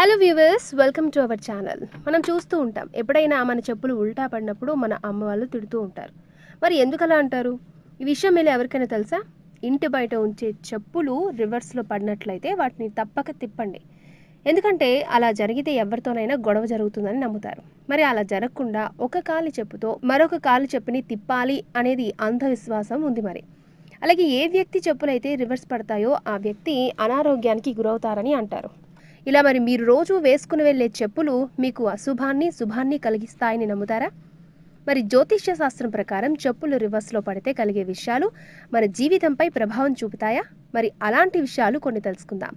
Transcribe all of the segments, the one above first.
hello viewers welcome to our channel మనం చూస్తూ ఉంటాం ఎప్పుడైనా మన చెప్పులు ఉల్టా పడినప్పుడు మన అమ్మ వాళ్ళు తిడుతూ ఉంటారు మరి ఎందుకు అలా అంటారు ఈ విషయం మీరు ఎవరికైనా తెలుసా ఇంటి బయట ఉంచే చెప్పులు రివర్స్లో పడినట్లయితే వాటిని తప్పక తిప్పండి ఎందుకంటే అలా జరిగితే ఎవరితోనైనా గొడవ జరుగుతుందని నమ్ముతారు మరి అలా జరగకుండా ఒక కాలి చెప్పుతో మరొక కాలి చెప్పుని తిప్పాలి అనేది అంధవిశ్వాసం ఉంది మరి అలాగే ఏ వ్యక్తి చెప్పులైతే రివర్స్ పడతాయో ఆ వ్యక్తి అనారోగ్యానికి గురవుతారని అంటారు ఇలా మరి మీరు రోజు వేసుకుని వెళ్ళే చెప్పులు మీకు అశుభాన్ని శుభాన్ని కలిగిస్తాయని నమ్ముతారా మరి జ్యోతిష్య శాస్త్రం ప్రకారం చెప్పులు రివర్స్లో పడితే కలిగే విషయాలు మన జీవితంపై ప్రభావం చూపుతాయా మరి అలాంటి విషయాలు కొన్ని తెలుసుకుందాం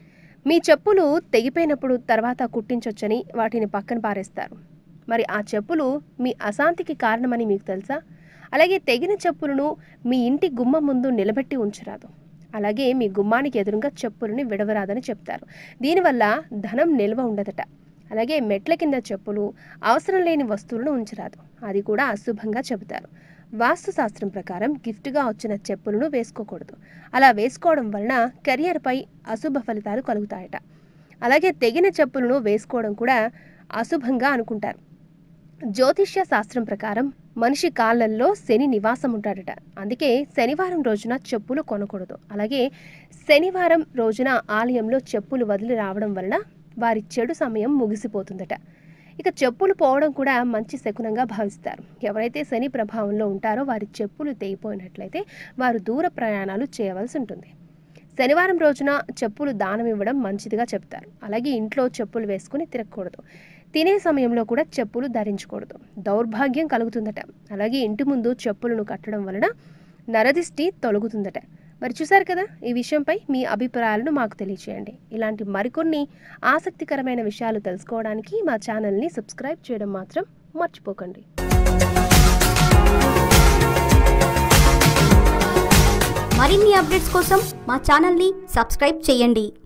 మీ చెప్పులు తెగిపోయినప్పుడు తర్వాత కుట్టించొచ్చని వాటిని పక్కన పారేస్తారు మరి ఆ చెప్పులు మీ అశాంతికి కారణమని మీకు తెలుసా అలాగే తెగిన చెప్పులను మీ ఇంటి గుమ్మం ముందు నిలబెట్టి ఉంచరాదు అలాగే మీ గుమ్మానికి ఎదురుగా చెప్పులని విడవరాదని చెప్తారు దీనివల్ల ధనం నిల్వ ఉండదట అలాగే మెట్ల కింద చెప్పులు అవసరం లేని వస్తువులను ఉంచరాదు అది కూడా అశుభంగా చెబుతారు వాస్తు శాస్త్రం ప్రకారం గిఫ్ట్గా వచ్చిన చెప్పులను వేసుకోకూడదు అలా వేసుకోవడం వలన కెరియర్పై అశుభ ఫలితాలు కలుగుతాయట అలాగే తెగిన చెప్పులను వేసుకోవడం కూడా అశుభంగా అనుకుంటారు జ్యోతిష్య శాస్త్రం ప్రకారం మనిషి కాళ్ళల్లో శని నివాసం ఉంటాడట అందుకే శనివారం రోజున చెప్పులు కొనకూడదు అలాగే శనివారం రోజున ఆలయంలో చెప్పులు వదిలి రావడం వలన వారి చెడు సమయం ముగిసిపోతుందట ఇక చెప్పులు పోవడం కూడా మంచి శకునంగా భావిస్తారు ఎవరైతే శని ప్రభావంలో ఉంటారో వారి చెప్పులు తెగిపోయినట్లయితే వారు దూర ప్రయాణాలు చేయవలసి ఉంటుంది శనివారం రోజున చెప్పులు దానం ఇవ్వడం మంచిదిగా చెప్తారు అలాగే ఇంట్లో చెప్పులు వేసుకుని తిరగకూడదు తినే సమయంలో కూడా చెప్పులు ధరించకూడదు దౌర్భాగ్యం కలుగుతుందట అలాగే ఇంటి ముందు చెప్పులను కట్టడం వలన నరదిష్టి తొలగుతుందట మరి చూసారు కదా ఈ విషయంపై మీ అభిప్రాయాలను మాకు తెలియచేయండి ఇలాంటి మరికొన్ని ఆసక్తికరమైన విషయాలు తెలుసుకోవడానికి మా ఛానల్ని సబ్స్క్రైబ్ చేయడం మాత్రం మర్చిపోకండి మరిన్ని అప్డేట్స్ కోసం మా ఛానల్ని సబ్స్క్రైబ్ చేయండి